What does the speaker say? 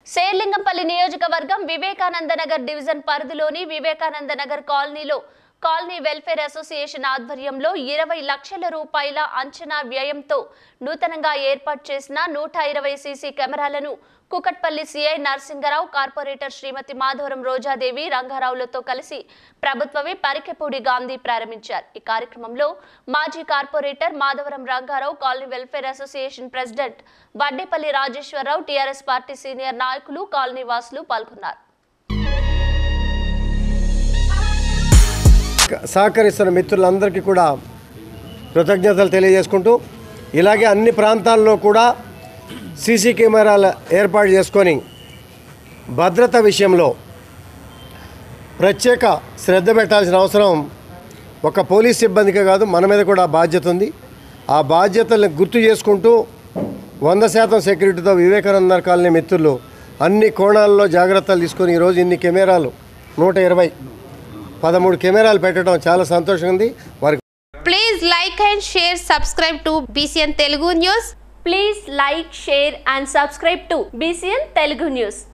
శేర్లింగంపల్లి నియోజకవర్గం వివేకానంద నగర్ డివిజన్ పరిధిలోని వివేకానంద నగర్ కాలనీలో కాలనీ వెల్ఫేర్ అసోసియేషన్ ఆధ్వర్యంలో ఇరవై లక్షల రూపాయల అంచనా వ్యయంతో నూతనంగా ఏర్పాటు చేసిన నూట ఇరవై సీసీ కెమెరాలను కుకట్పల్లి సిఐ నరసింగరావు కార్పొరేటర్ శ్రీమతి మాధవరం రోజాదేవి రంగారావులతో కలిసి ప్రభుత్వవి పరికెపూడి గాంధీ ప్రారంభించారు ఈ కార్యక్రమంలో మాజీ corporator Madhavaram Rangarao colony welfare association president Vaddepalli Rajeshwararao TRS party senior నాయకులు కాలనీ వాసులు పాల్గొన్నారు సహకరిస్తున్న మిత్రులందరికీ కూడా కృతజ్ఞతలు తెలియజేసుకుంటూ ఇలాగే అన్ని ప్రాంతాల్లో కూడా సీసీ కెమెరాలు ఏర్పాటు చేసుకొని భద్రత విషయంలో ప్రత్యేక శ్రద్ధ పెట్టాల్సిన అవసరం ఒక పోలీస్ సిబ్బందికే కాదు మన మీద కూడా బాధ్యత ఉంది ఆ బాధ్యతలను గుర్తు చేసుకుంటూ వంద శాతం సెక్యూరిటీతో వివేకానంద కాలనీ మిత్రులు అన్ని కోణాల్లో జాగ్రత్తలు తీసుకొని ఈరోజు ఇన్ని కెమెరాలు నూట ఇరవై పదమూడు కెమెరాలు పెట్టడం చాలా సంతోషంగా ఉంది వారికి Please like and share, subscribe to BCN Telugu News. Please like share and subscribe to BCN Telugu news